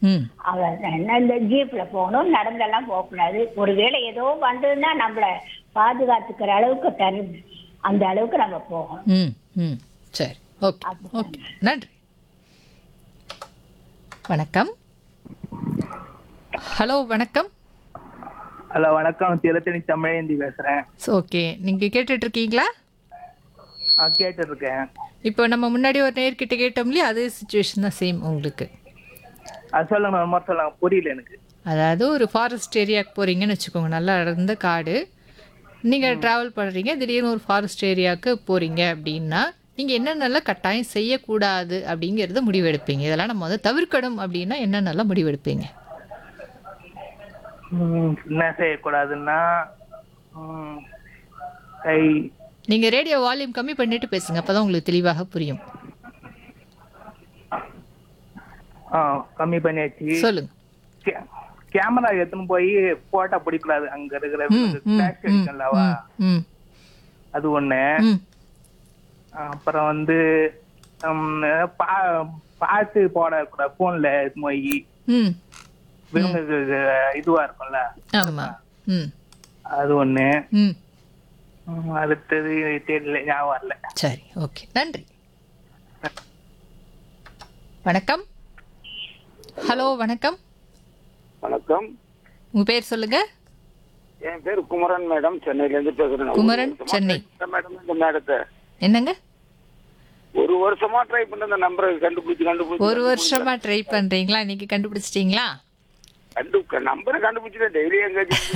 ம் அவன் என்ன இந்த ஜீப்ல போகணும் நடந்தெல்லாம் போகக்கூடாது ஒருவேளை ஏதோ வந்ததுன்னா நம்மள பாதுகாத்துக்கிற அளவுக்கு தருது அந்த அளவுக்கு நம்ம போகணும் ம் ம் சரி ஓகே ஓகே நன்றி வணக்கம் ஹலோ வணக்கம் ஹலோ வணக்கம் திருத்தணி தமிழேந்தி பேசுறேன் ஓகே நீங்கள் கேட்டுட்டு இருக்கீங்களா நான் கேட்டு இருக்கேன் இப்போ நம்ம முன்னாடி ஒரு நேர்கிட்ட கேட்டோம் இல்லையா அதே சுச்சுவேஷன் தான் சேம் உங்களுக்கு அது சொல்லுங்க ஒரு மாதிரி சொல்லுங்க புரியல எனக்கு அதாவது ஒரு ஃபாரஸ்ட் ஏரியாவுக்கு போகிறீங்கன்னு வச்சுக்கோங்க நல்லா அடர்ந்த காடு நீங்கள் ட்ராவல் பண்ணுறீங்க திடீர்னு ஒரு ஃபாரஸ்ட் ஏரியாவுக்கு போகிறீங்க அப்படின்னா நீங்கள் என்னென்னலாம் கட்டாயம் செய்யக்கூடாது அப்படிங்கிறத முடிவெடுப்பீங்க இதெல்லாம் நம்ம வந்து தவிர்க்கணும் அப்படின்னா என்னென்னலாம் முடிவெடுப்பீங்க ம், என்ன செய்யக்கூடாதுன்னா ம், கை நீங்கள் ரேடியோ வால்யூம் கம்மி பண்ணிட்டு பேசுங்க அப்போ தான் உங்களுக்கு தெளிவாக புரியும் ஆ கம்மி பண்ணியாச்சு சொல்லுங்க கே- கேமரா எடுத்துன்னு போய் போட்டோ பிடிக்கூடாது அங்க இருக்கிற ம், ஃபிளாஷ் இருக்குல்லவா ம் அது ஒண்ணு ம் அப்புறம் வந்து ம், பா- பாட்டு போடக்கூடாது போன்ல போய் ம் இவங்களுக்கு இதுவா இருக்கும்ல ஆமாம் ம் அது ஒண்ணு ம் ம், அடுத்தது தெரியல ஞாபகம் வரல சரி ஓகே நன்றி வணக்கம் ஹலோ வணக்கம் வணக்கம் உங்க பேர் சொல்லுங்க என் பேர் குமரன் மேடம் சென்னையில இருந்து பேசுறேன் குமரன், ஒரு வருஷமா சென்னை. try பண்ணேன் மேடம் இந்த மேடத்தை என்னங்க ஒரு வருஷமா ட்ரை பண்ண இந்த நம்பரை கண்டுபிடிச்சு கண்டுபிடிச்சு ஒரு வருஷமா ட்ரை பண்றீங்களா இன்னைக்கு கண்டுபிடிச்சிட்டீங்களா கண்டு நம்பரை கண்டுபிடிச்சு டெய்லி எங்க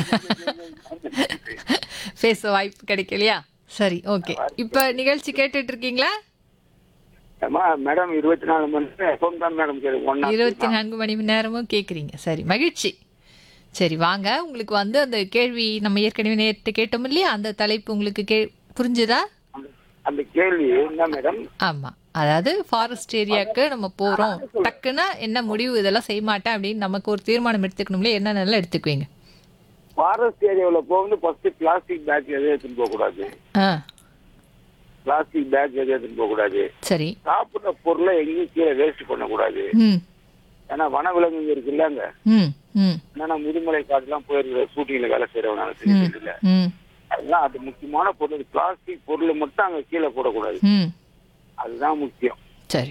பேச வாய்ப்பு கிடைக்கலையா சரி ஓகே இப்போ நிகழ்ச்சி கேட்டுட்டு இருக்கீங்களா அம்மா மேடம் இருபத்தி நாலு மணி நேரம் ஃபோன் தான் மேடம் சரி ஒன்னா இருபத்தி நான்கு மணி நேரமும் கேட்குறீங்க சரி மகிழ்ச்சி சரி வாங்க உங்களுக்கு வந்து அந்த கேள்வி நம்ம ஏற்கனவே நேற்று கேட்டோம் இல்லையா அந்த தலைப்பு உங்களுக்கு கே புரிஞ்சுதா அந்த கேள்வி என்ன மேடம் ஆமா அதாவது ஃபாரஸ்ட் ஏரியாவுக்கு நம்ம போறோம் டக்குன்னா என்ன முடிவு இதெல்லாம் செய்ய மாட்டேன் அப்படின்னு நமக்கு ஒரு தீர்மானம் எடுத்துக்கணும்ல என்னென்னலாம் எடுத்துக்குவீங்க ஃபாரஸ்ட் ஏரியாவில் போகும்போது ஃபர்ஸ்ட் பிளாஸ்டிக் பேக் எதுவும் எடுத்துன்னு போக கூடாது ஆ பிளாஸ்டிக் பேக் எதுவும் எடுத்துன்னு போக கூடாது சரி சாப்பிட்ற பொருளை எங்கேயும் கீழே வேஸ்ட் பண்ணக்கூடாது ம் ஏன்னா வனவிலங்குங்க இருக்குல்ல அங்க ம் ம் ஏன்னா முதுமலை காட்டுலாம் போயிருக்கிற ஷூட்டிங்ல வேலை செய்யறவனால தெரியல ம் அதெல்லாம் அது முக்கியமான பொருள் பிளாஸ்டிக் பொருள் மட்டும் அங்க கீழே போடக்கூடாது ம் அதுதான் முக்கியம் சரி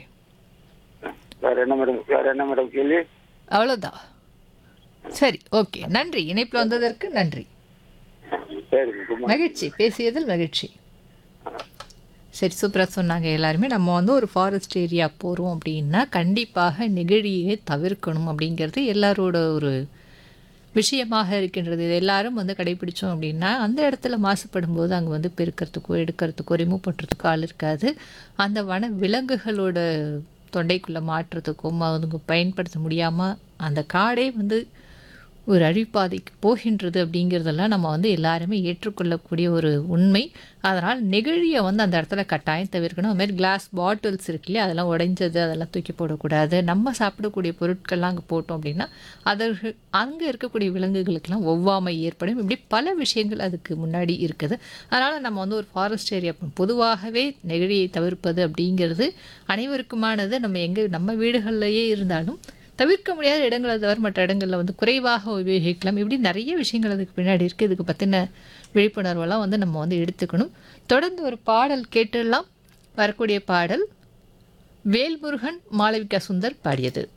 வேற என்ன மேடம் வேற என்ன மேடம் கேள்வி அவ்வளோதான் சரி ஓகே நன்றி இணைப்பில் வந்ததற்கு நன்றி சரி குமார் மகிழ்ச்சி பேசியதில் மகிழ்ச்சி சரி சூப்பராக சொன்னாங்க எல்லாருமே நம்ம வந்து ஒரு ஃபாரஸ்ட் ஏரியா போகிறோம் அப்படின்னா கண்டிப்பாக நெகிழியை தவிர்க்கணும் அப்படிங்கிறது எல்லாரோட ஒரு விஷயமாக இருக்கின்றது இது எல்லாரும் வந்து கடைபிடிச்சோம் அப்படின்னா அந்த இடத்துல மாசுபடும் போது அங்கே வந்து பெருக்கிறதுக்கோ எடுக்கிறதுக்கோ ரிமூவ் பண்ணுறதுக்கோ ஆள் இருக்காது அந்த வன விலங்குகளோட தொண்டைக்குள்ளே மாற்றுறதுக்கும் அவங்க பயன்படுத்த முடியாமல் அந்த காடே வந்து ஒரு அழிப்பாதைக்கு போகின்றது அப்படிங்கிறதெல்லாம் நம்ம வந்து எல்லாருமே ஏற்றுக்கொள்ளக்கூடிய ஒரு உண்மை அதனால் நெகிழியை வந்து அந்த இடத்துல கட்டாயம் தவிர்க்கணும் அது மாதிரி கிளாஸ் பாட்டில்ஸ் இருக்கு இல்லையா அதெல்லாம் உடைஞ்சது அதெல்லாம் தூக்கி போடக்கூடாது நம்ம சாப்பிடக்கூடிய பொருட்கள்லாம் அங்கே போட்டோம் அப்படின்னா அதற்கு அங்கே இருக்கக்கூடிய விலங்குகளுக்கெல்லாம் ஒவ்வாமை ஏற்படும் இப்படி பல விஷயங்கள் அதுக்கு முன்னாடி இருக்குது அதனால் நம்ம வந்து ஒரு ஃபாரஸ்ட் ஏரியா பொதுவாகவே நெகிழியை தவிர்ப்பது அப்படிங்கிறது அனைவருக்குமானது நம்ம எங்கே நம்ம வீடுகள்லையே இருந்தாலும் தவிர்க்க முடியாத இடங்களை தவிர மற்ற இடங்களில் வந்து குறைவாக உபயோகிக்கலாம் இப்படி நிறைய விஷயங்கள் அதுக்கு பின்னாடி இருக்குது இதுக்கு பற்றின விழிப்புணர்வெல்லாம் வந்து நம்ம வந்து எடுத்துக்கணும் தொடர்ந்து ஒரு பாடல் கேட்டுடலாம் வரக்கூடிய பாடல் வேல்முருகன் மாளவிகா சுந்தர் பாடியது